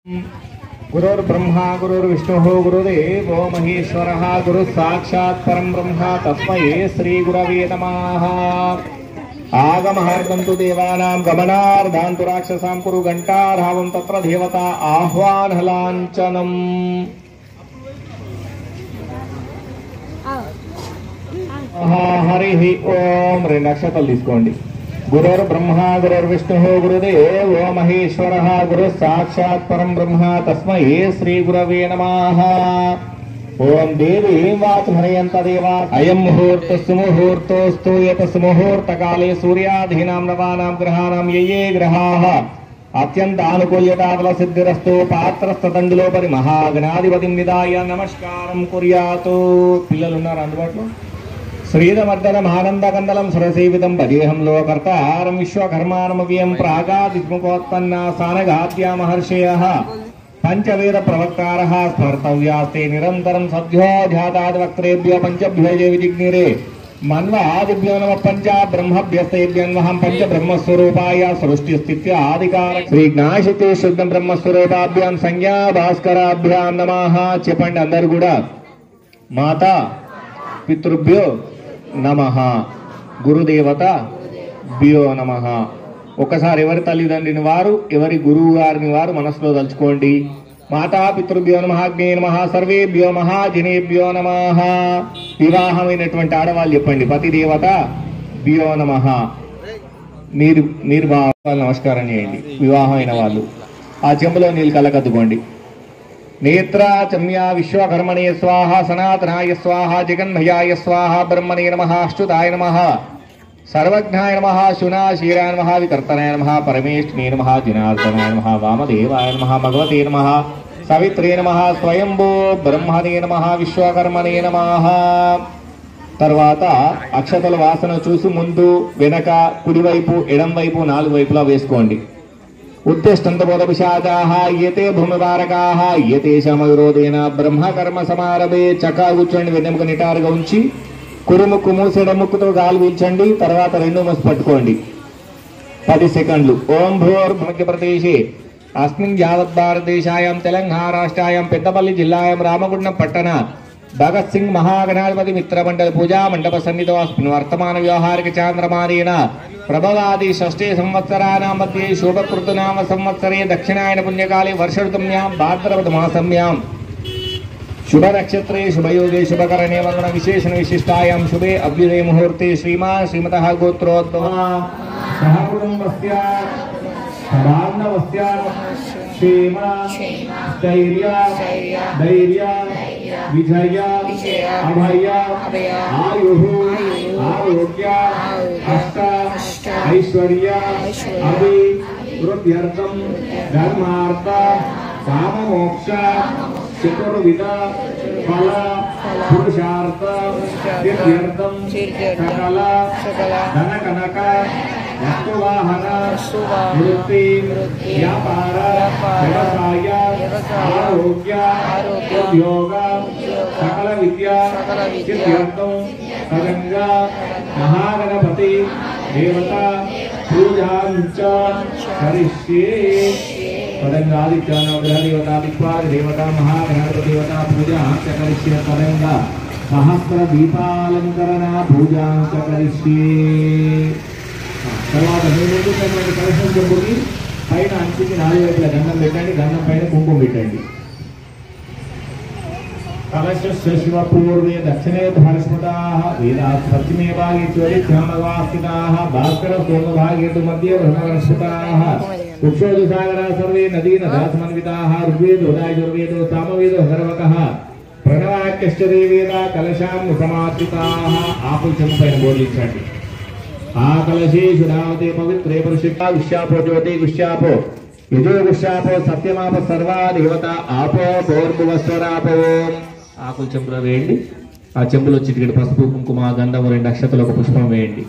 गुरुर्ब्रह्मा गुरुर्विष्णुः गुरुदेवो महेश्वरः गुरुः साक्षात् परं ब्रह्म तस्मै श्रीगुरवे नमः आगमहार्गं तु देवानां गमनार्धान्तु राक्षसां कुरु घण्टार्हावं तत्र देवता आह्वानलाञ्छनम् హరి ఓం రెండు అక్షతలు తీసుకోండి గురుర్ బ్రహ్మ గురుర్ విష్ణు గురుదేవో మహేశ్వర గురు సాక్షాత్ పరం బ్రహ్మ తస్మై శ్రీ గురవే నమః ఓం దేవి వాచమరయంత దేవా అయం ముహూర్త సుముహూర్తోస్తు యత సుముహూర్త కాలే సూర్యాధీనాం నవానాం గ్రహాణం ఏ ఏ గ్రహాః అత్యంత ఆనుకూల్యతాఫల సిద్ధిరస్తు పాత్రస్థతండులోపరి మహాగణాధిపతిం విదాయ నమస్కారం కుర్యాతు పిల్లలు ఉన్నారు అందుబాటులో శ్రీరమర్దనం ఆనందకందలం సురసేవితం పదేహం లోకర్తారం విశ్వకర్మానమవ్యం ప్రాగాదిముఖోత్పన్న సానగాద్యా మహర్షయ పంచవేద ప్రవక్తార స్మర్తవ్యాస్తే నిరంతరం సద్యోధ్యాతాద్ వక్త్రేభ్యో పంచభ్యజే విజిగ్నిరే మన్వాదిభ్యో నమ పంచ బ్రహ్మభ్యస్తేభ్యన్వహం పంచ బ్రహ్మస్వరూపాయ సృష్టి స్థిత్య ఆదికార శ్రీ జ్ఞాశితే శుద్ధ బ్రహ్మస్వరూపాభ్యాం సంజ్ఞా భాస్కరాభ్యాం నమః చెప్పండి అందరు కూడా మాత పితృభ్యో నమ గురుదేవత భ్యో నమ ఒకసారి ఎవరి తల్లిదండ్రిని వారు ఎవరి గురువు గారిని వారు మనసులో తలుచుకోండి మాతా పితృభ్యో నమ అగ్నే నమ సర్వేభ్యో మహాజనేభ్యో నమ వివాహమైనటువంటి ఆడవాళ్ళు చెప్పండి పతిదేవత భ్యో నమ మీరు మీరు మా వాళ్ళు నమస్కారం చేయండి వివాహమైన వాళ్ళు ఆ చెంబులో నీళ్ళు కలకద్దుకోండి నేత్రా చమ్యా విశ్వకర్మణే స్వాహ సనాతనాయ స్వాహ జగన్మయాయ స్వాహ బ్రహ్మణే నమ అచ్యుతాయ నమ సర్వజ్ఞాయ నమ శునాశీరాయ నమ వికర్తనాయ నమ పరమేష్ఠినే నమ జనార్దనాయ నమ వామదేవాయ నమ భగవతే నమ సవిత్రే నమ స్వయంభో బ్రహ్మణే నమ విశ్వకర్మణే నమ తర్వాత అక్షతల వాసన చూసి ముందు వెనక కుడివైపు ఎడం వైపు నాలుగు వైపులా వేసుకోండి ఉత్తిష్టంతబోధపిశాచాः ఏతే భూమివారకాः ఏతేషమవిరోధేన బ్రహ్మకర్మ సమారభే చక్కా కూర్చోండి వెన్నెముక నిటారుగా ఉంచి కురుముక్కు మూసేడ ముక్కుతో గాలి పీల్చండి తర్వాత రెండు మూసి పట్టుకోండి పది సెకండ్లు ఓం భూర్ మధ్యప్రదేశే అస్మిన్ యావత్ భారతదేశాయాం తెలంగాణ రాష్ట్రాయాం పెద్దపల్లి జిల్లాయాం రామగుండం పట్టణ భగత్ సింగ్ మహాగణాధిపతి మిత్రమండల పూజా మండప సన్నిధో అస్మిన్ వర్తమాన వ్యవహారిక చాంద్రమానేన ప్రభవాది షష్ఠే సంవత్సరానాం మధ్యే శోభకృతునామ సంవత్సరే దక్షిణాయన పుణ్యకాలే వర్షఋతుమ్యాం భాద్రపద మాసమ్యాం శుభ నక్షత్రే శుభయోగే శుభకరణే వర్ణ విశేషణ విశిష్టాయాం శుభే అభ్యుదయ ముహూర్తే శ్రీమాన్ శ్రీమత గోత్రోద్భవ సహకుటుంబస్య సదాన్నవస్య క్షేమ స్థైర్య ధైర్య విజయ అభయ ఆయు ఆరోగ్య అష్ట ఐశ్వర్య అభి వృద్ధ్యర్థం ధర్మార్థ కామమోక్ష చతుర్విధ ఫల పురుషార్థ సిద్ధ్యర్థం సకల ధన కనక వస్తువాహన వృత్తి వ్యాపార వ్యవసాయ ఆరోగ్య ఉద్యోగ సకల విద్య సిద్ధ్యర్థం సగంగా మహాగణపతి దేవత పూజాంచ కరిష్యే పదంగా ఆదిత్యానుగ్రహదేవత దిక్పాల దేవత మహాగణపతి దేవత పూజాంచ కరిష్యే పదంగా సహస్ర దీపాలంకరణ పూజాంచ కరిష్యే తర్వాత మీరు ఎదుగుతున్నటువంటి కలశం చెంబుకి పైన అంచుకి నాలుగు వైపుల గంధం పెట్టండి గంధం పైన కుంకుమ పెట్టండి కలశస్య శివ పూర్వే దక్షిణే ధర్స్మతాః వేదాత్ పశ్చిమే భాగే జ్యోతిష్యామవాస్థితాః భాస్కర సోమ భాగే తు మధ్యే బ్రహ్మవనస్పతాః వృక్షోదు సాగరా సర్వే నదీ నదా సమన్వితాః ఋగ్వేదో యజుర్వేదో సామవేదో హరవకః ప్రణవాక్యశ్చ దేవేద కలశాం సమాశ్రితాః ఆకుల చెంబు పైన బోర్లించండి ఆ కలశేషు నామతే పవిత్రే పరిశుద్ధ విశ్యాపో జ్యోతి విశ్యాపో యజో విశ్యాపో సత్యమాప సర్వా దేవత ఆపో భోర్భువస్వరాపో ఆకుల చెంబులో వేయండి ఆ చెంబులో చిటికెడు పసుపు కుంకుమ గంధము రెండు అక్షతలు ఒక పుష్పం వేయండి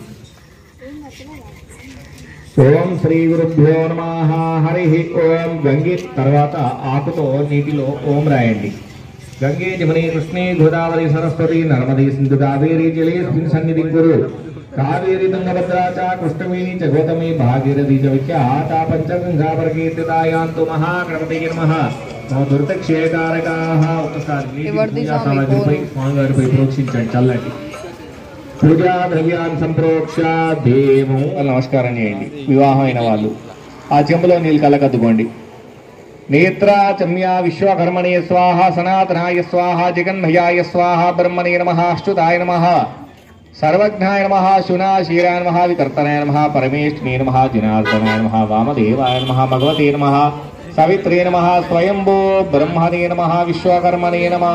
ఓం శ్రీ గురుభ్యో నమ హరి ఓం గంగే తర్వాత ఆకుతో నీటిలో ఓం రాయండి గంగే జమునే కృష్ణే గోదావరి సరస్వతి నర్మదే సింధు కావేరీ జలే సన్నిధి గురు కావేరి తుంగభద్రా చ కృష్ణవేణి చ గౌతమి భాగీరథి చ విఖ్యాత పంచగంగా ప్రకీర్తితాయాంతు మహాగణపతి నమః నమో దుర్తక్షేకారకాః ఒకసారి నీటి ఎవరిది పూజా స్వామి సామగ్రిపై కోరు? స్వామివారిపై ప్రోక్షించండి చల్లటి పూజా ద్రవ్యాన్ని సంప్రోక్ష దేవం నమస్కారం చేయండి వివాహం అయిన వాళ్ళు ఆ చెంబులో నీళ్ళు కళ్ళకద్దుకోండి నేత్ర చమ్య విశ్వకర్మణే స్వాహ సనాతనాయ స్వాహ జగన్మయాయ స్వాహ బ్రహ్మణే నమ అచ్యుతాయ నమ సర్వజ్ఞాయ నమ శునాశీరాయ నమ వికర్తనాయ నమ పరమేష్ణే నమ జనార్దనాయ నమ వామదేవాయ నమ భగవతే నమ సవిత్రే నమ స్వయంభో బ్రహ్మణే నమ విశ్వకర్మణే నమ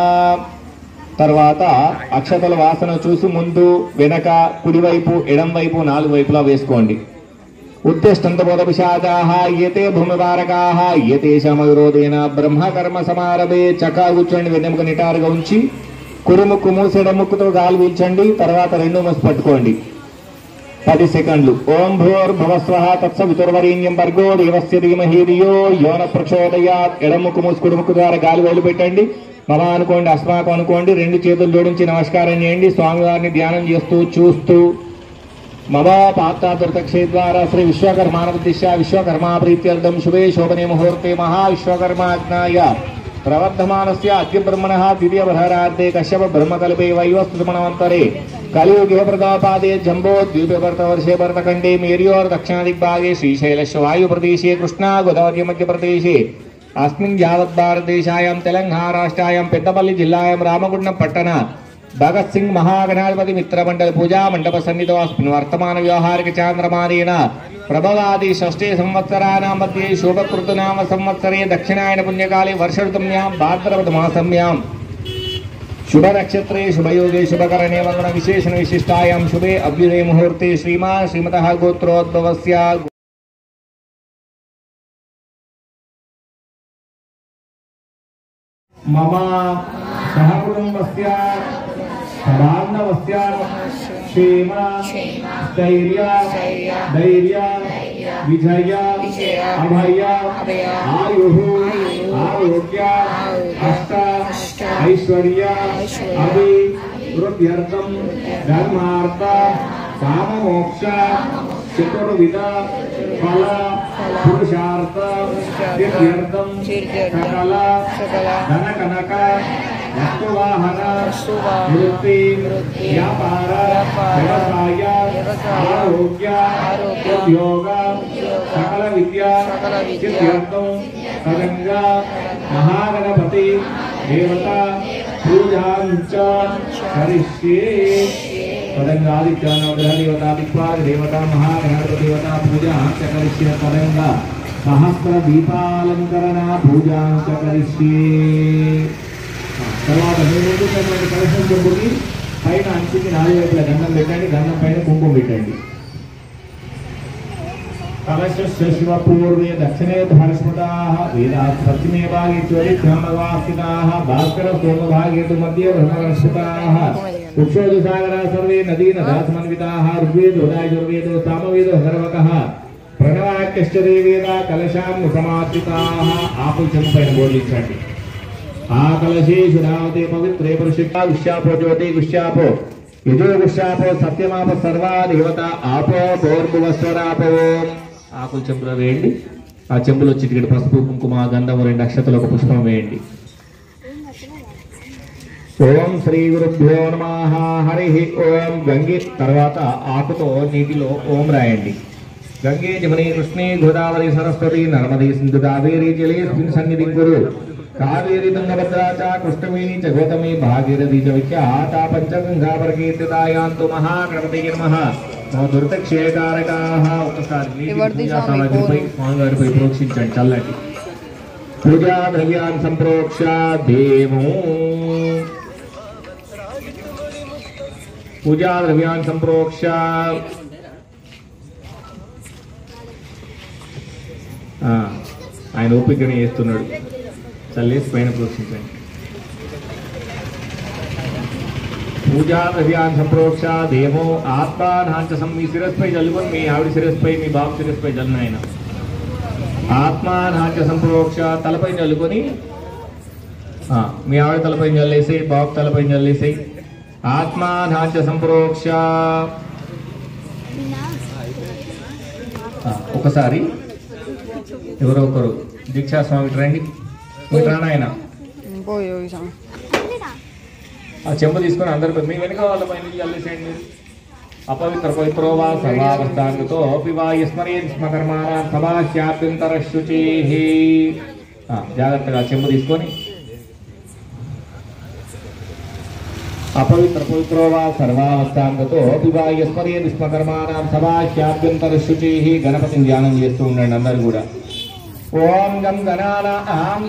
తర్వాత అక్షతల వాసన చూసి ముందు వెనక కుడివైపు ఎడం వైపు నాలుగు వైపులా వేసుకోండి ఉత్తిష్టంతబోధపిశాచాः ఏతే భూమివారకాः ఏతేషామ విరోధేన బ్రహ్మకర్మ సమారభే చక్కా కూర్చోండి వెన్నెముక నిటారుగా ఉంచి కురుముక్కు మూసేడ ముక్కుతో గాలి పీల్చండి తర్వాత రెండు మూసి పట్టుకోండి పది సెకండ్లు ఓం భూర్భువస్వ తత్సవితుర్వరీణ్యం భర్గో దేవస్య ధీమహి ధియో యోన ప్రచోదయాత్ ఎడముక్కు మూసి కుడుముక్కు ద్వారా గాలి వదిలిపెట్టండి మమ అనుకోండి అస్మాకం అనుకోండి రెండు చేతులు జోడించి నమస్కారం చేయండి స్వామివారిని ధ్యానం చేస్తూ చూస్తూ మమ పాత్రాతృతక్షే ద్వారా శ్రీ విశ్వకర్మానవదిశ విశ్వకర్మా ప్రీత్యర్థం శుభే శోభనే ముహూర్తే మహావిశ్వకర్మాజ్ఞాయ ప్రవర్ధమానస్య అద్య బ్రహ్మణः ద్వితీయవధరార్ధే కశ్యప బ్రహ్మకల్పే వైవస్తుమనవంతరే కలియుగే ప్రతాపాదే జంబో ద్వీపే భరతవర్షే భరతఖండే మేర్యోర్ దక్షిణదిగ్భాగే శ్రీశైలస్య వాయుప్రదేశే కృష్ణా గోదావరి మధ్యప్రదేశే అస్మిన్ యావత్ భారతదేశాయాం తెలంగాణ రాష్ట్రాయాం పెద్దపల్లి జిల్లాయాం రామగుండం పట్టణ భగత్ సింగ్ మహాగణాధిపతి మిత్ర మండలి పూజా మండప సన్నిధో అస్మిన్ వర్తమాన వ్యవహారిక చాంద్రమానేన ప్రభవాది షష్ఠే సంవత్సరానాం మధ్యే శోభకృతునామ సంవత్సరే దక్షిణాయన పుణ్యకాలే వర్షఋతుమ్యాం భాద్రపద మాసమ్యాం శుభ నక్షత్రే శుభయోగే శుభకరణే వందన విశేషణ విశిష్టాయాం శుభే అభ్యుదయ ముహూర్తే శ్రీమాన్ శ్రీమత గోత్రోద్భవస్య మమ సహకుటుంబస్య సదాన్నవస్య క్షేమ స్థైర్య ధైర్య విజయ అభయ ఆయు ఆరోగ్య అష్ట ఐశ్వర్య అభి వృద్ధ్యర్థం ధర్మార్థ కామమోక్ష చతుర్విధ ఫల పురుషార్థ సిద్ధ్యర్థం సకల ధన కనక వస్తువాహన వృత్తి వ్యాపార వ్యవసాయ ఆరోగ్య ఉద్యోగ సకల విద్య సిద్ధ్యర్థం సదంగా మహాగణపతి దేవత పూజాంచ కరిష్యే పదంగా ఆదిత్య నవగ్రహ దేవత దిక్పాల దేవత మహాగణపతి దేవత పూజాంచ కరిష్యే పదంగా సహస్ర దీపాలంకరణ పూజాంచ కరిష్యే తర్వాత మీరు ఎందుకంటే కలశం చెంపుకి పైన అంచుకి నాలుగు వైపుల గంధం పెట్టండి గంధం పైన కుంకుమ పెట్టండి కలశస్య శివపూర్వే దక్షిణే ధర్స్మృతాः వేదాत् పశ్చిమే భాగే జ్యోతిర్బ్రహ్మవాస్థితాः భాస్కర సోమభాగే తు మధ్యే బ్రహ్మవస్ఫుతాः ఉక్షోదసాగరా సర్వే నదీ నదాసమన్వితాः ఋగ్వేదోదాయజుర్వేదో సామవేదో హర్వకः ప్రణవాక్యశ్చ దేవేద కలశాన్ని సమాశ్రితాः ఆపు చెంపు పైన బోధించండి ఆ కలశేషు రావతే పవిత్రే పరిశుద్ధ గుష్యాపో జ్యోతి గుష్యాపో యజో గుష్యాపో సత్యమాప సర్వా దేవత ఆపో భోర్భువస్వరాపో ఆకులు చెంపులో వేయండి ఆ చెంబులో చిటికెడు పసుపు కుంకుమ గంధము రెండు అక్షతలు ఒక పుష్పం వేయండి ఓం శ్రీ గురుభ్యో నమ హరి ఓం గంగే తర్వాత ఆకుతో నీటిలో ఓం రాయండి గంగే జమునే కృష్ణే గోదావరి సరస్వతి నర్మదే సింధు కావేరి జలేస్మిన్ సన్నిధి గురు కావేరి తుంగభద్రా చ కృష్ణవేణి చ గౌతమి భాగీరథి చ విఖ్యాత పంచగంగా ప్రకీర్తితాయాంతు మహాగణపతి నమః నమో దుర్తక్షేకారకాః ఒకసారి నీటి ఎవరిది పూజా స్వామి సామగ్రిపై కోరు? స్వామివారిపై ప్రోక్షించండి చల్లటి పూజా ద్రవ్యాన్ని సంప్రోక్ష దేవం పూజా ద్రవ్యాన్ని సంప్రోక్ష ఆ, ఆయన ఓపికని చేస్తున్నాడు చల్లేసి పైన ప్రోక్షించండి పూజా ద్రవ్యాన్ని సంప్రోక్ష దేవో ఆత్మానాంచ సం మీ శిరస్పై జల్లుకొని మీ ఆవిడ శిరస్పై మీ బాబు శిరస్పై జల్లును ఆయన ఆత్మానాంచ సంప్రోక్ష తలపై జల్లుకొని ఆ, మీ ఆవిడ తలపై జల్లేసి బాబు తలపై జల్లేసి ఆత్మానాంచ సంప్రోక్ష ఆ, ఒకసారి ఎవరో ఒకరు దీక్షా స్వామి ఇటు రండి ఇటు రానా ఆయన పోయి పోయి సామి ఆ చెంబు తీసుకొని అందరు మీ వెనుక వాళ్ళ పైన చల్లేసేయండి అపవిత్ర పవిత్రో వా సర్వావస్థాంగతో పివా స్మరేన్ స్మకర్మాణ సభాశ్యాభ్యంతర శుచి జాగ్రత్తగా చెంబు తీసుకొని అపవిత్ర పవిత్రో వా సర్వావస్థాంగతో పివా స్మరేన్ స్మకర్మాణ సభాశ్యాభ్యంతర శుచి గణపతిని ధ్యానం చేస్తూ ఉండండి అందరు కూడా ఓం గం గణాన అహం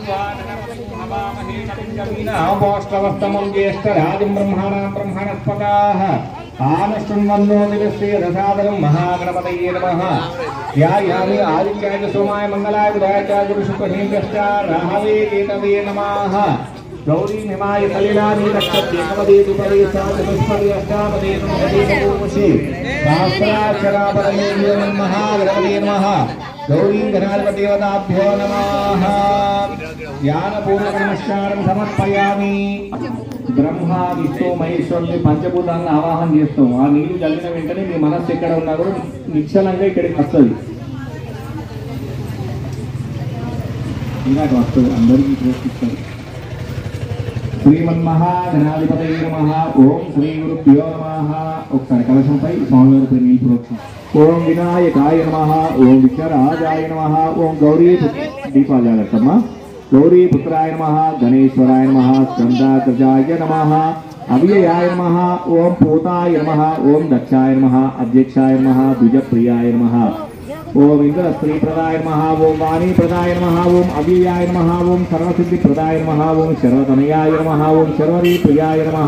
స్వానమోష్టవస్తమం జ్యేష్ఠరాజం బ్రహ్మాణాం బ్రహ్మణస్పతాః ఆనశృణ్వన్నో దివస్తే రసాదనం మహాగణపతయే నమః ధ్యాయామి ఆదిత్యాయ సోమాయ మంగళాయ బుధాయ చ గురు శుక్రహేంద్రశ్చ రాహవే కేతవే నమః గౌరీ హిమాయ కలిలాని నక్షత్రేకమదే దుపదే సాధుష్పదే అష్టాపదే నమదే నమోషి సహస్రాక్షరాపరమే మహాగణపతే నమః గౌరీం గణాధిపదేవతాభ్యో నమః ధ్యానపూర్వక నమస్కారం సమర్పయామి బ్రహ్మ విష్ణు మహేశ్వరుని పంచభూతాలను ఆవాహన చేస్తాం ఆ నీళ్లు చల్లిన వెంటనే మీ మనస్సు ఎక్కడ ఉన్నా కూడా నిశ్చలంగా ఇక్కడికి వస్తుంది ఇలాగ వస్తుంది అందరికీ ప్రోత్సహిస్తారు శ్రీమన్మహాగణాధిపతయ నమ ఓం శ్రీ గురుభ్యో నమ ఒకసారి కలశంపై స్వామివారి పేరు నీళ్ళు ప్రోత్సహం ఓం వినాయకాయ నమ ఓం విఘ్నరాజాయ నమ ఓం గౌరీ దీపాలు జాగ్రత్తమ్మ గౌరీ పుత్రాయ నమ గణేశ్వరాయ నమ స్కందాగ్రజాయ నమ అవ్యయాయ నమ ఓం పూతాయ నమ ఓం దక్షాయ నమ అధ్యక్షాయ నమ ద్విజప్రియాయ నమ ఓం ఇంద్ర స్త్రీ ప్రదాయ నమ ఓం వాణీ ప్రదాయ నమ ఓం అవ్యయాయ నమ ఓం సర్వసిద్ధి ప్రదాయ నమ ఓం శర్వతనయాయ నమ ఓం శర్వరీ ప్రియాయ నమ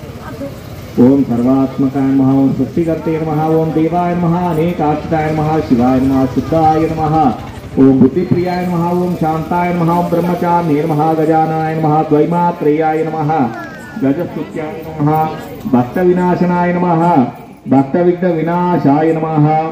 ఓం సర్వాత్మకాయ నమ ఓం సృష్టికర్తే నమ ఓం దేవాయ నమ అనేకాక్షితాయ నమ శివాయ నమ శుద్ధాయ నమ ఓం బుద్ధిప్రియాయ నమ ఓం శాంతాయ నమ ఓం బ్రహ్మచార్య నమ గజానాయ నమ ద్వైమాత్రేయాయ నమ గజస్తుత్యాయ నమ భక్త వినాశనాయ నమ భక్త విఘ్న వినాశాయ నమ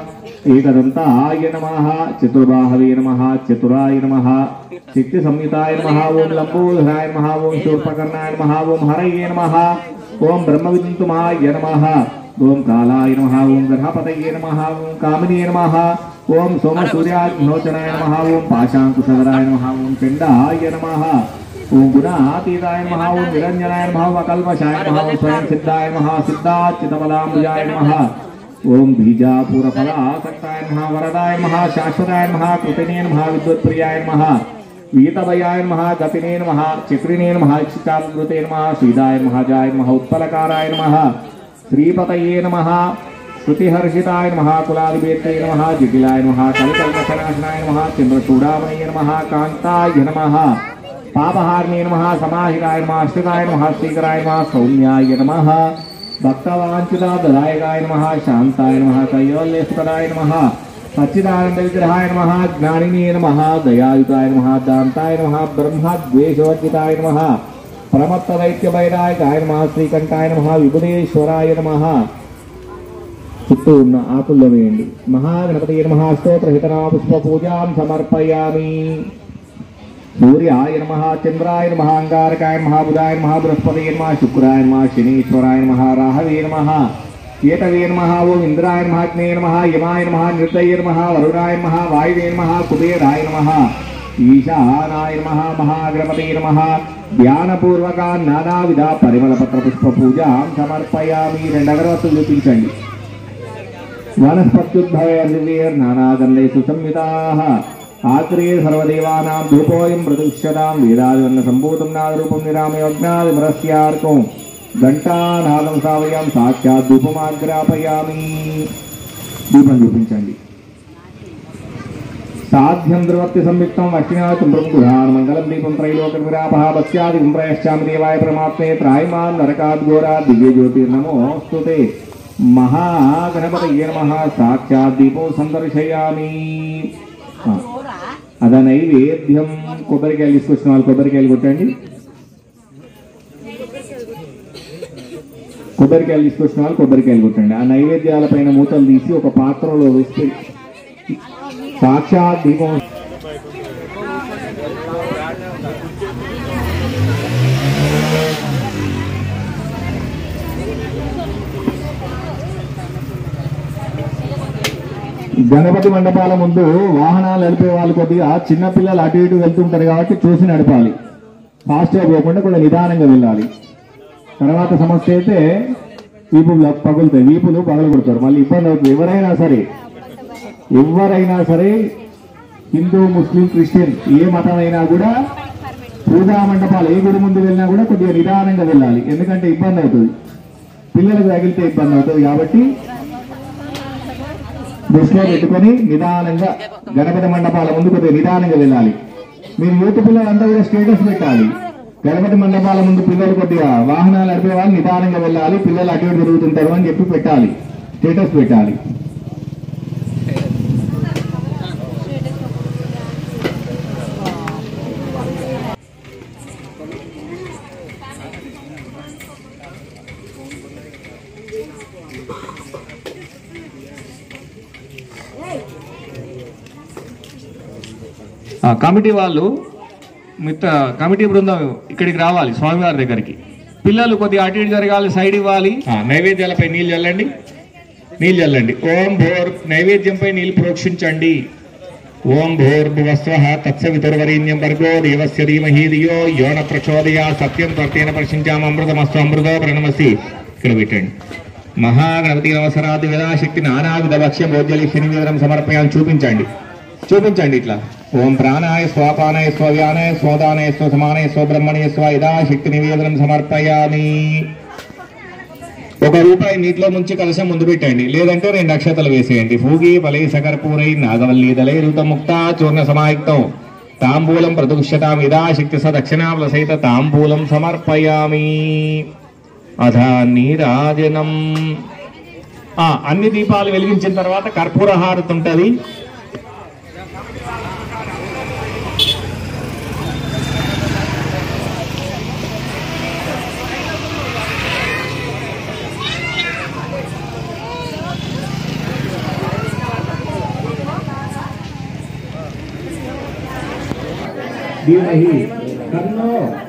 ఏకదంతాయ నమ చతుర్బాహవే నమ చతురాయ నమ శక్తి సంయుతాయ నమ ఓం లంబోధరాయ నమ ఓం శూర్పకర్ణాయ నమ ఓం హరయే నమ ఓం బ్రహ్మవింతుమాయ నమ ఓం కాలాయ నమ ఓం గణపతయే నమ ఓం కామినే నమ ఓం సోమసూర్యాగ్నోచనాయ నమ ఓం పాశాంకుశధరాయ నమ ఓం చండాయ నమ ఓం గుణాతీతాయ నమ ఓం నిరంజనాయ నమ ఓం అకల్మషాయ నమ ఓం స్వయం సిద్ధాయ నమ సిద్ధాచ్యుతబలాంబుజాయ నమ ఓం బీజాపూర ఫలాసక్తాయ నమ వరదాయ నమ శాశ్వతాయ నమ కృతినే నమ విద్వత్ప్రియాయ నమ వీతభయాయ నమ గతినే నమ చక్రినే నమ ఇక్షితామృతే నమ శ్రీదాయ నమ జాయ నమ ఉత్పలకారాయ నమ శ్రీపతయే నమ శృతిహర్షితాయ నమ కులాదివేత్రే నమ జటిలాయ నమ కలికల్మశనాశనాయ నమ చంద్రచూడామణయ నమ కాంతాయ నమ పాపహారిణే నమ సమాహితాయ నమ అష్టికాయ నమ శ్రీకరాయ నమ సౌమ్యాయ నమ భక్తవాంఛితాదాయకాయ నమ శాంతాయ నమ కైవల్యసుకరాయ నమ సచ్చిదానంద విగ్రహాయ నమ జ్ఞానినే నమ దయాయుతాయ నమ దాంతాయ నమ బ్రహ్మద్వేషవర్జితాయ నమ ప్రమత్తదైత్యభైరాయకాయ నమ శ్రీకంఠాయ నమ విభుదేశ్వరాయ నమ చుట్టూ ఉన్న ఆకుల్లో వేయండి మహాగణపతి నమ స్తోత్రహితనా పుష్ప పూజాం సమర్పయామి సూర్యాయ నమ చంద్రాయ నమ అంగారకాయ నమ బుధాయ నమ బృహస్పతి నమ శుక్రాయ నమ శనీశ్వరాయ నమ రాహవే నమ కేతవే నమ ఓం ఇంద్రాయ నమ అగ్నే నమ యమాయ నమ నృతయ నమ వరుణాయ నమ వాయువే నమ కుబేరాయ నమ ఈశానాయ నమ మహాగణపతే నమ ధ్యానపూర్వక నానావిధ పరిమళ పత్ర పుష్ప పూజ సమర్పయామి రెండు అగరవత్తులు చూపించండి వనస్పత్యుద్భవైర్నానాగంధై సుసంయుతాః ఆత్రే సర్వదేవానాం ధూపోయం ప్రతిష్యతాం వేదాదివన్న సంభూతం నాదరూపం నిరామయోజ్ఞాదిమరస్యార్కం ఘంటానాదం సావయాం సాక్షాత్ ధూపమాగ్రాపయామి దీపం చూపించండి సాధ్యం ద్రవత్తి సంయుక్తం వష్టినాథం బ్రహ్మగుహాన్ మంగళం దీపం త్రైలోక విరాపః భక్త్యాదికం ప్రయశ్చామి దేవాయ పరమాత్మే త్రాయమాన్ నరకాద్ ఘోరా దివ్య జ్యోతిర్నమోస్తుతే మహాగణపతయే నమ సాక్షాత్ దీపం సందర్శయామి ఆ, అద నైవేద్యం కొబ్బరికాయలు తీసుకొచ్చిన వాళ్ళు కొబ్బరికాయలు కొట్టండి కొబ్బరికాయలు తీసుకొచ్చిన వాళ్ళు కొబ్బరికాయలు కొట్టండి ఆ నైవేద్యాల పైన మూతలు తీసి ఒక పాత్రలో వేసి సాక్షాత్ దీపం గణపతి మండపాల ముందు వాహనాలు నడిపే వాళ్ళు కొద్దిగా చిన్న పిల్లలు అటు ఇటు వెళ్తుంటారు కాబట్టి చూసి నడపాలి ఫాస్ట్గా పోకుండా కొద్దిగా నిదానంగా వెళ్ళాలి తర్వాత సమస్య అయితే వీపులు పగులుతాయి వీపులు పగలు కొడతారు మళ్ళీ ఇబ్బంది అవుతుంది ఎవరైనా సరే ఎవరైనా సరే హిందూ ముస్లిం క్రిస్టియన్ ఏ మతం అయినా కూడా పూజా మండపాలు ఏ గుడి ముందు వెళ్ళినా కూడా కొద్దిగా నిదానంగా వెళ్ళాలి ఎందుకంటే ఇబ్బంది అవుతుంది పిల్లలకు తగిలితే ఇబ్బంది అవుతుంది కాబట్టి దృష్టిలో పెట్టుకొని నిదానంగా గణపతి మండపాల ముందు కొద్దిగా నిదానంగా వెళ్ళాలి మీరు యూత్ పిల్లలంతా కూడా స్టేటస్ పెట్టాలి గణపతి మండపాల ముందు పిల్లలు కొద్దిగా వాహనాలు నడిపే వాళ్ళు నిదానంగా వెళ్ళాలి పిల్లలు అటు ఇటు తిరుగుతుంటారు అని చెప్పి పెట్టాలి స్టేటస్ పెట్టాలి ఆ కమిటీ వాళ్ళు మిగతా కమిటీ బృందం ఇక్కడికి రావాలి స్వామివారి దగ్గరికి పిల్లలు కొద్దిగా అటు ఇటు జరగాలి సైడ్ ఇవ్వాలి ఆ, నైవేద్యాలపై నీళ్ళు చల్లండి నీళ్ళు చల్లండి ఓం భోర్ నైవేద్యంపై నీళ్ళు ప్రోక్షించండి ఓం భోర్భువస్వ తత్సవితుర్వరీణ్యం భర్గో దేవస్య ధీమహి ధియో యోన ప్రచోదయా సత్యం త్వర్తేన ప్రశించామృతమస్తు అమృతో ప్రణమసి ఇక్కడ పెట్టండి మహాగణపతి అవసరాది విధాశక్తి నానావిధ భక్ష్య భోజ్యలిక్ష నివేదనం సమర్పయాన్ని చూపించండి చూపించండి ఇట్లా ఓం ప్రాణాయ స్వాపానాయ స్వవ్యానాయ స్వదానాయ స్వసమానాయ స్వబ్రహ్మణ్య స్వ ఇదా శక్తి నివేదనం సమర్పయామి ఒక రూపాయి నీటిలో ముంచి కలశం ముందు పెట్టండి లేదంటే రెండు అక్షతలు వేసేయండి భూగి ఫలై సకర్పూరై నాగవల్లి దళై ఋతముక్త చూర్ణ సమాయుక్తం తాంబూలం ప్రదుక్ష్యతాం ఇదా శక్తి స దక్షిణాముల సహిత తాంబూలం సమర్పయామి అధ నీరాజనం ఆ అన్ని దీపాలు వెలిగించిన తర్వాత కర్పూర హారతి ఉంటది ధీమహి కన్నో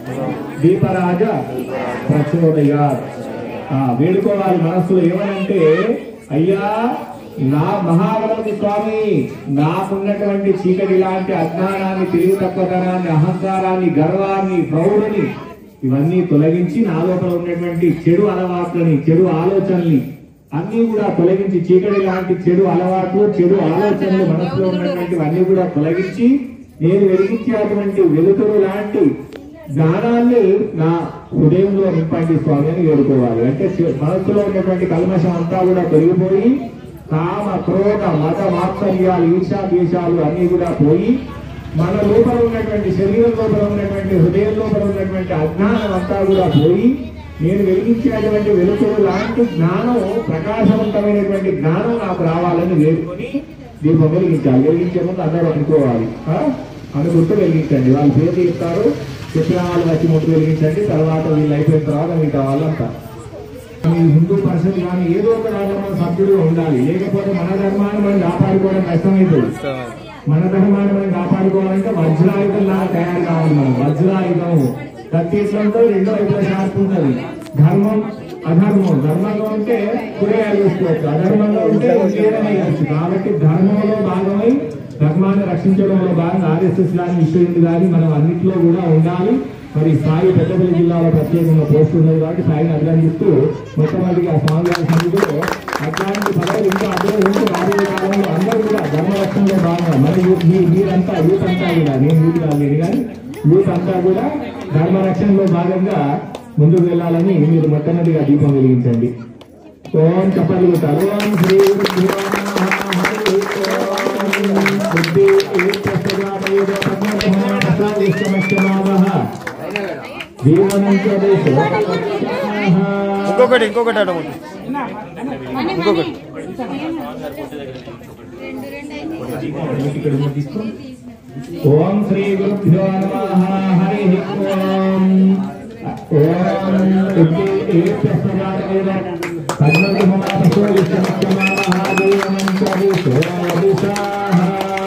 దీపరాజ ప్రచోదయాత్ ఆ, వేడుకోవాలి మనస్సులో ఏమనంటే అయ్యా నా మహాగణపతి స్వామి నాకున్నటువంటి చీకటి లాంటి అజ్ఞానాన్ని తెలివి తక్కువతనాన్ని అహంకారాన్ని గర్వాన్ని ప్రౌఢని ఇవన్నీ తొలగించి నా లోపల ఉన్నటువంటి చెడు అలవాట్లని చెడు ఆలోచనల్ని అన్ని కూడా తొలగించి చీకటి లాంటి చెడు అలవాట్లు చెడు ఆలోచనలు మనసులో ఉన్నటువంటివన్నీ కూడా తొలగించి నేను వెలిగించేటువంటి వెలుతురు లాంటి జ్ఞానాన్ని నా హృదయంలో నింపండి స్వామి అని వేడుకోవాలి అంటే శి- మనసులో ఉన్నటువంటి కల్మషం అంతా కూడా తొలగిపోయి కామ క్రోధ మత మాత్సర్యాలు ఈర్షా ద్వేషాలు అన్ని కూడా పోయి మన లోపల ఉన్నటువంటి శరీరం లోపల ఉన్నటువంటి హృదయం లోపల ఉన్నటువంటి అజ్ఞానం అంతా కూడా పోయి నేను వెలిగించేటువంటి వెలుతురు లాంటి జ్ఞానం ప్రకాశవంతమైనటువంటి జ్ఞానం నాకు రావాలని వేడుకొని దీపం వెలిగించాలి వెలిగించే ముందు అందరూ అనుకోవాలి ఆ? అనుకుంటూ వెలిగించండి వాళ్ళు పేరు చెప్తారు చెప్పిన వాళ్ళు వచ్చి ముట్టు వెలిగించండి తర్వాత వీళ్ళు అయిపోయిన తర్వాత మిగతా వాళ్ళంతా ఈ హిందూ పర్సన్ కానీ ఏదో ఒక దాంట్లో సభ్యుడు ఉండాలి లేకపోతే మన ధర్మాన్ని మనం కాపాడుకోవడం కష్టమవుతుంది మన ధర్మాన్ని మనం కాపాడుకోవాలంటే వజ్రాయుధం లాగా తయారు కావాలి మనం వజ్రాయుధం కత్తిస్లంతో రెండో వైపుల షార్ప్ ఉంటుంది ధర్మం అధర్మం ధర్మంగా ఉంటే కూరగాయలు వేసుకోవచ్చు అధర్మంగా ఉంటే ఇంకేదైనా వేయచ్చు కాబట్టి ధర్మంలో భాగమై ధర్మాన్ని రక్షించడంలో భాగంగా ఆర్ఎస్ఎస్ కానీ విశ్వ హిందూ కానీ మనం అన్నింటిలో కూడా ఉండాలి మరి స్థాయి పెద్దపల్లి జిల్లాలో ప్రత్యేకంగా పోస్ట్ ఉన్నది కాబట్టి స్థాయిని అభినందిస్తూ మొట్టమొదటిగా స్వామివారి సన్నిధిలో అట్లాంటి పదవులు ఇంకా అందరూ ఉంటూ రాబోయే కాలంలో అందరూ కూడా ధర్మరక్షణలో భాగంగా మరి యూ- మీ- మీరంతా యూత్ అంతా కూడా నేను యూత్ కాలేదు కానీ యూత్ అంతా కూడా ధర్మరక్షణలో భాగంగా ముందుకు వెళ్ళాలని మీరు మొట్టమొదటిగా దీపం వెలిగించండి ఓం చెప్పలు కొట్టాలి. ఓం శ్రీ గురుభ్యో నమః. హరి ఓం. బుద్ధి ఏకస్యజాతయేవ పద్మనాభ ప్రసాదిష్టమశ్యమావహ. జీవనం చ దేశో ఇంకొకటి ఇంకొకటి అడగండి ఇంకొకటి ఓం శ్రీ గురుభ్యో నమః హరి ఓం ఓం ఏకస్యజాతయేవ పద్మనాభ ప్రసాదిష్టమశ్యమావహ. జీవనం చ దేశో దిశాః.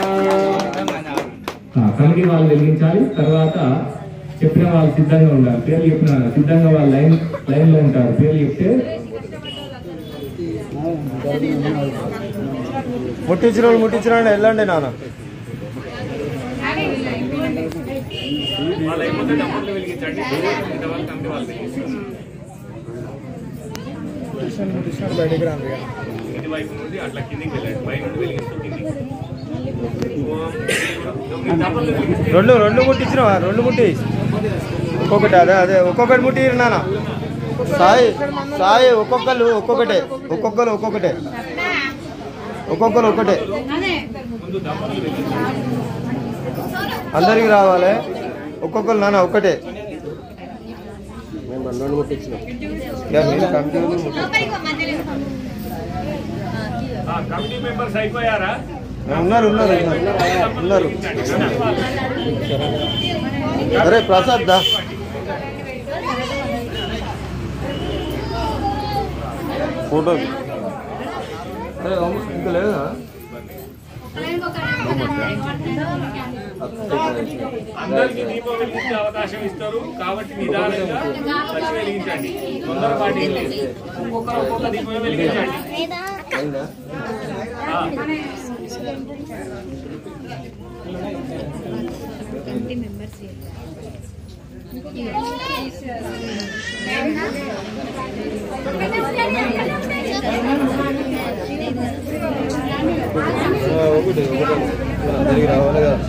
ఆ, కమిటీ వాళ్ళు వెలిగించాలి తర్వాత చెప్పిన వాళ్ళు సిద్ధంగా ఉండాలి పేర్లు చెప్పిన సిద్ధంగా వాళ్ళు లైన్ లైన్ లో ఉంటారు పేర్లు చెప్తే ముట్టించిన వాళ్ళు ముట్టించిన వాళ్ళు వెళ్ళండి నాన్న వాళ్ళు అయిపోతే డబ్బులు వెలిగించండి మిగతా వాళ్ళు కమిటీ వాళ్ళు వెలిగిస్తారు. బయటికి రాండి ఇటు వైపు నుండి అట్లా కిందికి వెళ్ళండి పై నుండి వెలిగిస్తూ కిందికి ఓం. డబ్బులు వెలిగిస్తే రెండు రెండు ముట్టించినవా రెండు ముట్టి ఒక్కొక్కటి అదే అదే ఒక్కొక్కటి ముట్టి నాన్న సాయి సాయి ఒక్కొక్కరు ఒక్కొక్కటే ఒక్కొక్కరు ఒక్కొక్కటే ఒక్కొక్కరు ఒక్కటే అందరికి రావాలి ఒక్కొక్కరు నాన్న ఒక్కటే మేము రెండు ముట్టించినాం ఇక మీరు కమిటీ వాళ్ళు ముట్టించారు. ఆ, కమిటీ మెంబర్స్ అయిపోయారా ఉన్నారు ఉన్నారు ఉన్నారు ఉన్నారు అరే ప్రసాద్ దా ఫోటో అరే అమ్మ, ఇంకా లేదా అందరికి దీపం వెలిగించే అవకాశం ఇస్తారు కాబట్టి నిదానంగా వచ్చి వెలిగించండి తొందరపాటు ఏం లేదు ఒక్కొక్కరు ఒక్కొక్క దీపం వెలిగించండి అయిందా ఆ, ఆ, ఒకటి ఒకటి అందరికి రావాలి కదా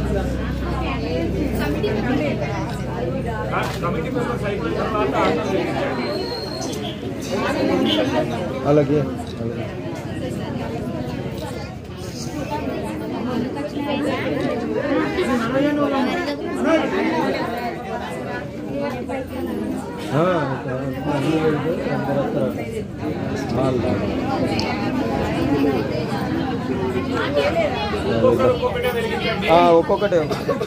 ఆ, కమిటీ మెంబర్స్ అయిపోయిన తర్వాత అందరూ వెలిగించండి అలాగే అలాగే ఆ, అన్నీ వెళ్తే అందరూ వస్తారు. వాళ్ళు. ఒక్కొక్కరు ఒక్కొక్కటే వెలిగించండి ఆ, ఒక్కొక్కటే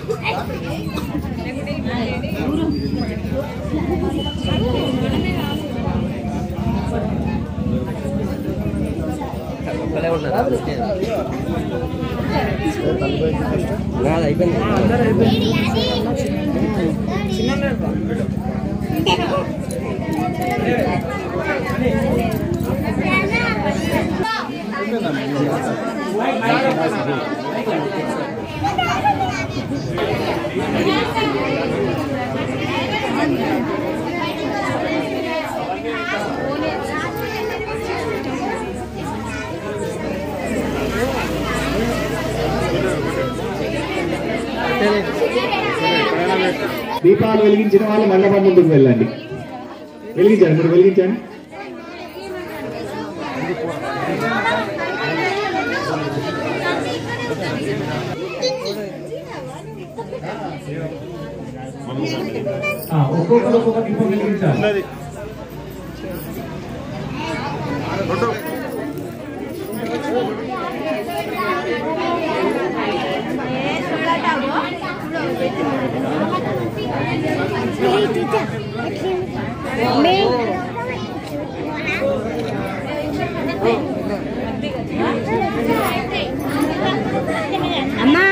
దీపాలు వెలిగించిన వాళ్ళు మండపం ముందుకు వెళ్ళండి వెలిగించండి మీరు వెలిగించండి ఆ, ఒక్కొక్కరు ఒక్కొక్క దీపం వెలిగించాలి ఉన్నది అమ్మా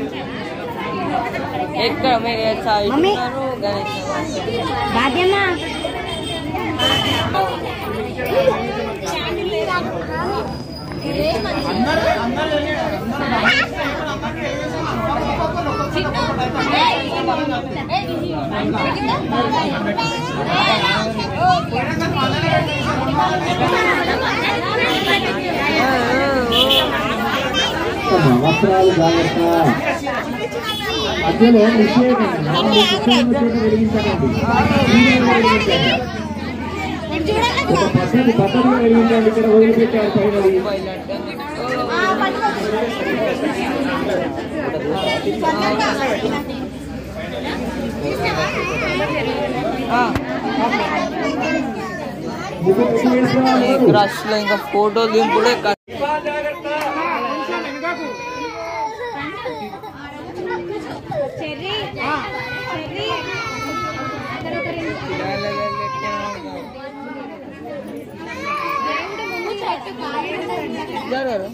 ఎక్కడ మీరు సాయి మమ్మీ. ఉన్నారు, గణేష్ ఉన్నారు. భాగ్యమ్మా అమ్మా, వస్త్రాలు జాగ్రత్త మధ్యలో నిషేధం నాలుగు నిషేధం చోట వెలిగించకండి వీడియోలో వెలిగించండి. ఒక పద్ధతి పద్ధతిగా వెలిగించండి ఇక్కడ వదిలిపెట్టారు పైన ముగ్గు పెట్టి వేసుకోవాలి రష్ లో ఇంకా ఫోటో దింపుడే కష్టం. జరగరు.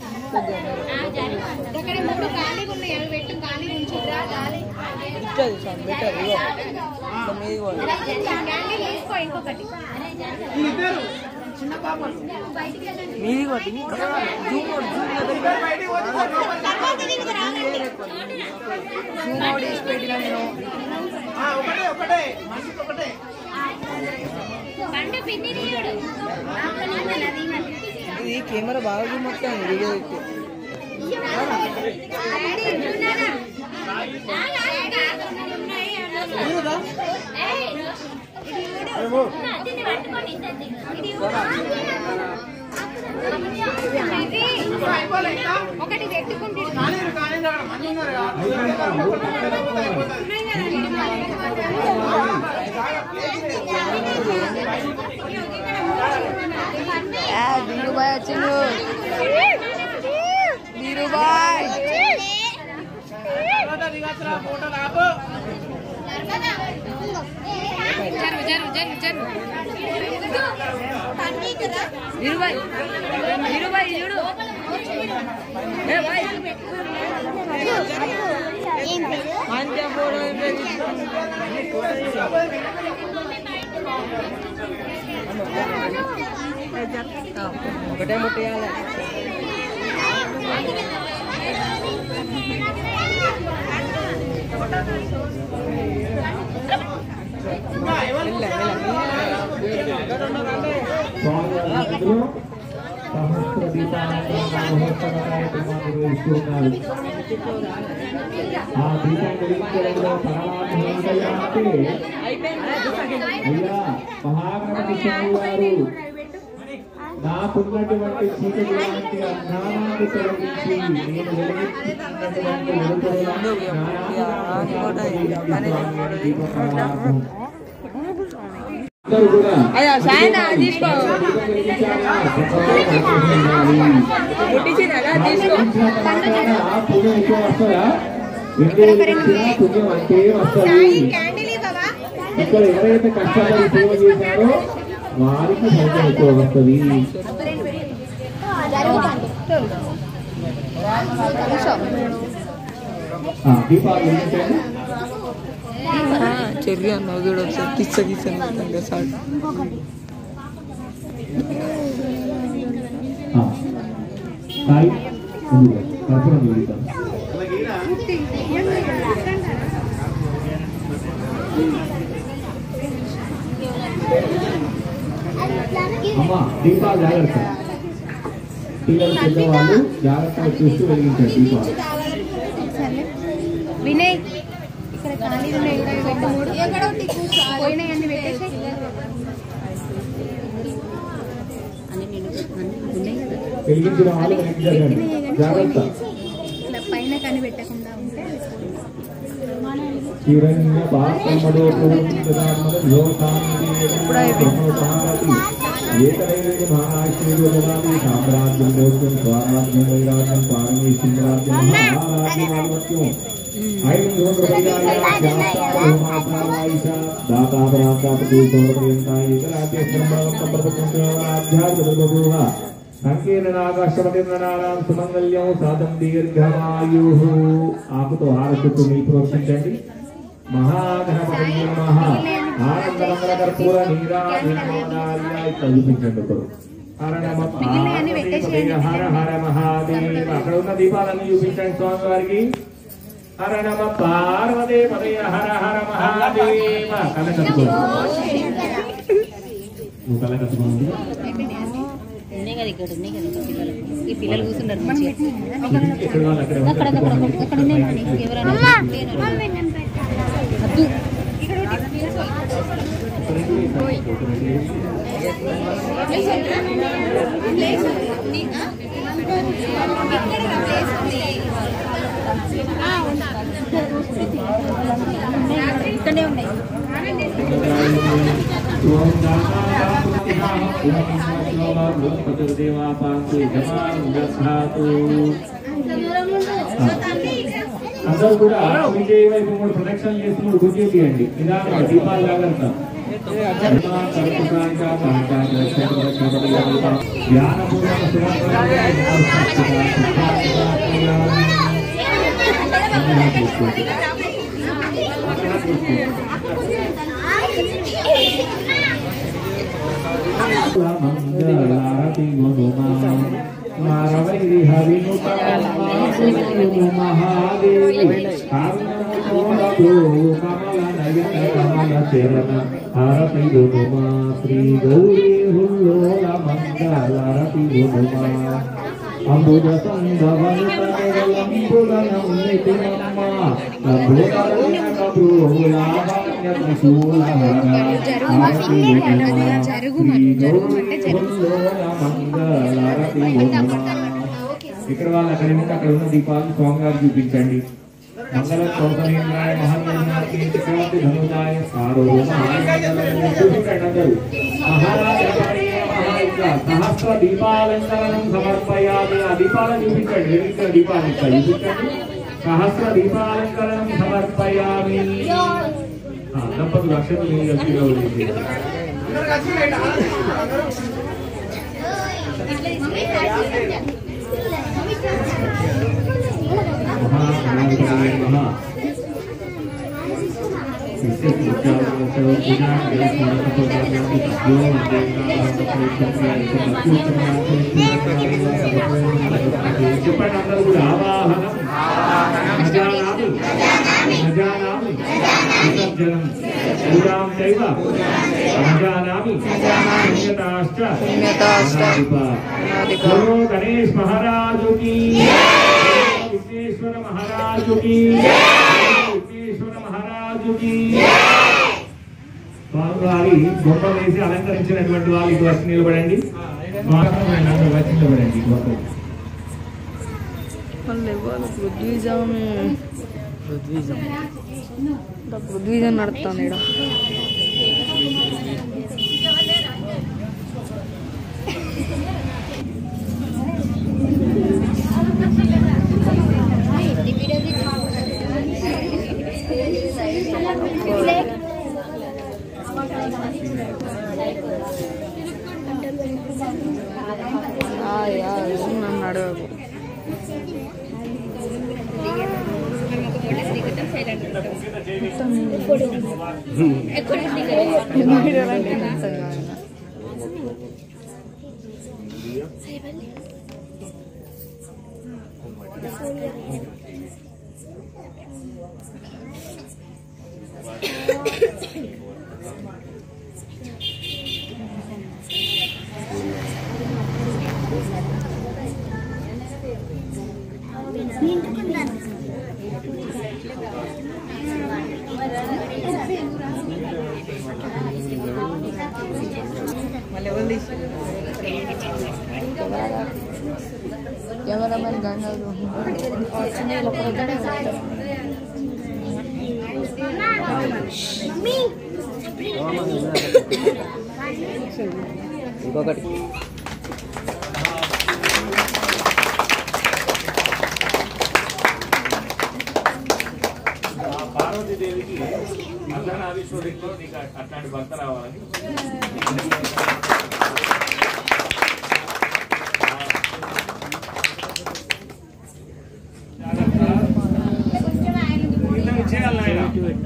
ఇచ్చది సార్ బెటర్ ఇగో ఇంకా మీది కూడా మీది కొట్టి zoom out zoom zoom out చేసి పెట్టిన నేను ఇది కెమెరా బాగా జూమ్ వస్తుంది వీడియో అయితే ఒకటి పెట్టుకుంటే ధీరుబాయ్ వచ్చిండు ధీరుబాయ్ జరు జరు జరు జరు ధీరుబాయ్ ధీరుబాయ్ చూడు ఏ బాయ్ మంచిగా ఫోటో ఒకటే ముట్టేయాలి స్వామివారి సహస్ర దీపాలంకరణ మహోత్సవ కార్యక్రమాన్ని నిర్వహిస్తున్నారు ఆ దీపం వెలిగించడంలో పరమాత్మ ఏంటంటే అయ్యా మహాగణపతి స్వామి వారు నాకున్నటువంటి చీకటి లాంటి అజ్ఞానాన్ని తొలగించి నేను వెలిగించినటువంటి వెలుతురులను జ్ఞానాన్ని దీప పరమాత్మ అందరూ కూడా అయ్యా సాయన తీసుకో ముట్టించిందా తీసుకో పుణ్యం ఎక్కువ వస్తుందా ఇంటికి పుణ్యం అంతే వస్తుంది ఇక్కడ ఎవరైతే కష్టపడి సేవ చేశారో వారికి ఫలితం ఎక్కువ వస్తుంది ఆ, దీపాలు వెలిగించండి చెర్రి అన్నావు చూడు ఒకసారి కిచ్చ కిచ్చ నవ్వుతుంది సార్ ఆ, సాయి ముందుకు రా. కర్పూరం వెలిగిద్దాం. అమ్మా దీపాలు జాగ్రత్త పిల్లలు పెద్దవాళ్ళు జాగ్రత్తగా చూస్తూ వెలిగించండి దీపాలు వినయ్ ఇక్కడ ఖాళీ ఉన్నాయి కూడా పెట్టు మూడు ఎక్కడ పోయినాయి అన్ని పెట్టేసి వెలిగించిన వాళ్ళు వెనక్కి జరగండి జాగ్రత్త ఇట్లా పైన కని పెట్టకుండా ఉంటే హిరణ్య పాత్రమదో పూర్ణిదాత్మద యోగాన్ని ఏకైక మహాశ్రీలు జనాది సామ్రాజ్యం దోషం స్వరాజ్యం వైరాజ్యం పారణి సింహరాజ్యం మహారాజ్యం ఆధిపత్యం ఐదు సంకీర్ణాకాశపతినారాం సుమంగళ్యం సాధం దీర్ఘమాయు ఆకుతో హారచుట్టు మీ ప్రోక్షించండి మహాగణపతి నమః ఆనందమంగళ కర్పూర నీరాజనాయ చూపించండి ఒకరు హర నమ పార్వతీ హర హర మహాదేవ అక్కడ ఉన్న దీపాలన్నీ చూపించండి స్వామి వారికి హర నమ పార్వదే పదయ హర హర మహాదేవ కళ కట్టుకోండి నువ్వు కళ కట్టుకోండి ఉన్నాయి కదా ఇక్కడ ఉన్నాయి కదా ఇంకా పిల్లలు ఈ పిల్లలు కూర్చున్నారు మంచిగా ఎక్కడ వాళ్ళు అక్కడ అక్కడ అక్కడ అక్కడ అక్కడ ఉన్నాయి నాని. ఎవరైనా వద్దు ఇక్కడే ఉన్నాయి అందరూ కూడా విజయ వైపు మూడు ప్రదక్షిణలు చేసి మూడు గుర్తు తీయండి నిదానంగా దీపాలు జాగ్రత్త మంగళ హారతి గుణుమా మారవైరి హరినుత మాతృ మహాదేవి కరుణమోడు కమల నయన కమల చరణ హారతి గుణుమా శ్రీ గౌరీ హుల్లోల మంగళారతి గుణుమా అంబుజ సంభవని తరంబులనం నితిమమ్మ లంబోదరణ ప్రభులాభాన్య త్రిశూలహర హారతి గుణుమా శ్రీ గౌరీ హుల్లోల మంగళారతి గుణుమా ఇక్కడ వాళ్ళు అక్కడ ఉంటే అక్కడ ఉన్న దీపాలను స్వామివారు చూపించండి మంగళ కౌసలేంద్రాయ మహాన్యాకి చక్రవర్తి ధనుజాయ సార్వభౌమాయ చూపించండి అందరూ మహారాజ సహస్ర దీపాలంకరణం సమర్పయాలి ఆ దీపాలను చూపించండి వెలిగించిన దీపాలు ఇక్కడ చూపించండి సహస్ర దీపాలంకరణం సమర్పయామి ఆ, దంపతులు అక్షతలు మీరు కలిసి గౌరవించండి. మహాగణాధిపతయే నమః. చెప్పండి అందరూ కూడా ఆవాహనం అజానామి అజానామి విసర్జనం పూజాం చైవ అజానామి పుణ్యతాశ్చ పుణ్యతాశ్చ అనాదిప. అనాదిప. గురు గణేష్ మహారాజుకి విఘ్నేశ్వర మహారాజుకి విఘ్నేశ్వర మహారాజుకి స్వామివారి బొమ్మ వేసి అలంకరించినటువంటి వాళ్ళు ఇటు వచ్చి నిలబడండి స్వామి అందరూ వచ్చి నిలబడండి గొప్ప వాళ్ళు ఇవ్వాలి పృథ్వీజం పృథ్వీజం పృథ్వీజం నడుస్తాను ఇక్కడ నన్ను అడగకు మళ్ళీ ఎవరు తీసి కెమెరామెన్ గంగాలు ఇంకొకటి ఆ పార్వతీదేవికి అర్ధనారీశ్వరుడితో నీకు అట్లాంటి భర్త రావాలని ఇద్దరు ఇచ్చేయాలి నాయన.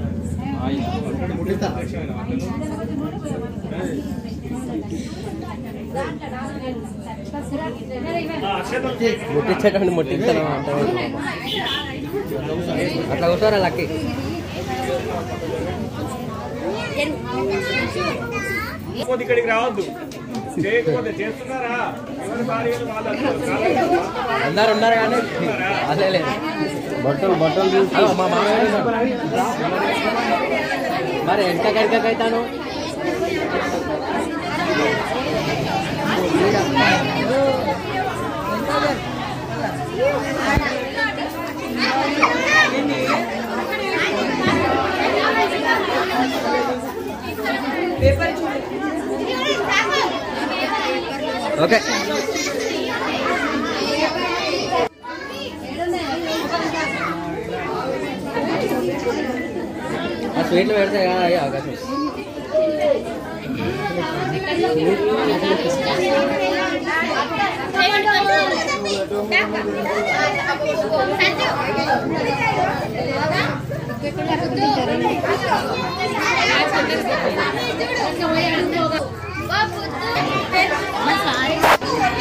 ఆ, అక్షతలు ముట్టించేటండి ముట్టించాను అట్లా కూర్చోరా లక్కి చేయకపోతే ఇక్కడికి రావద్దు చేయకపోతే చేస్తున్నారా ఎవరి భార్యలు వాళ్ళు అందరూ అందరు ఉన్నారు కానీ అదే లేదు బట్టలు బట్టలు చూసి మా మామయ్య మరి ఎంత కరికకి అవుతాను ఓకే ఆ స్వీట్లు పెడితే కదా అయ్యే అవకాశం బాబు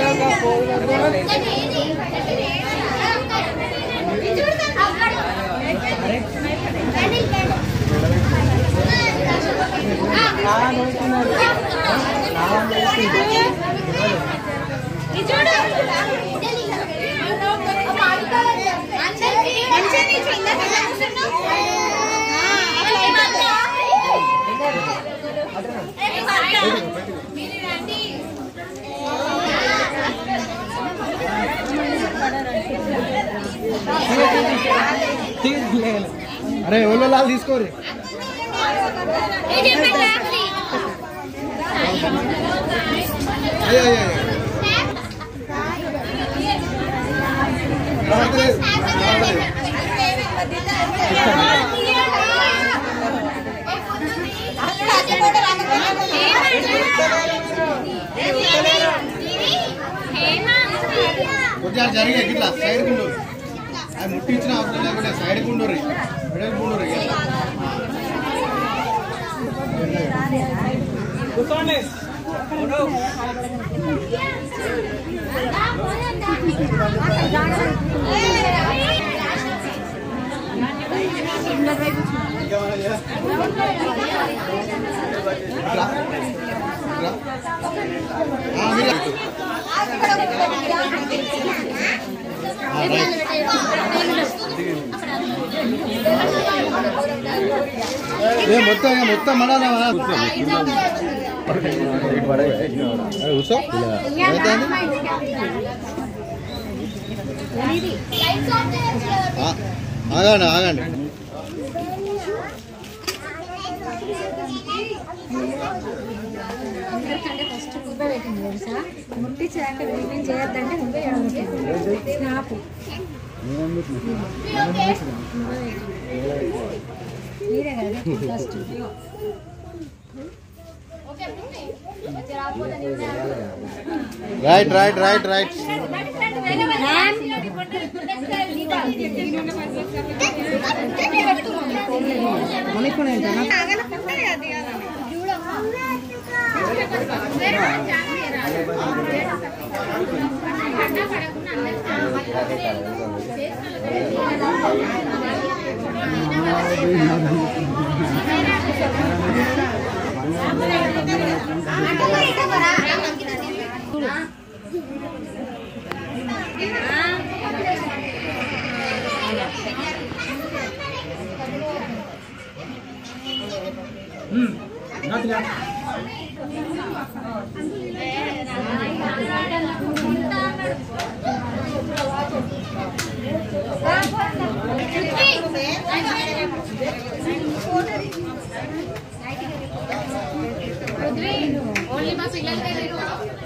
అరే ఒళ్ళు లాల్ తీసుకోరి అయ్యో అయ్యో అయ్యో. కొద్దిగా జరిగే ఇట్లా సైడ్ కుండూరు అది ముట్టించిన అవసరం లేకుండా సైడ్ కుండూరి మిడల్ కుండూరి ఇట్లా ఇట్లా ఆ, మీరే. ఏ మొత్తం ఏ మొత్తం మడాలా కూర్చో ఆగండి ఆగండి అందరికంటే ఫస్ట్ నువ్వే పెట్టింది తెలుసా ముట్టించాక నేను చేయొద్దంటే నువ్వే చేయడానికి స్నాప్ మీరే కదా first right right right right only మా పిల్లలకి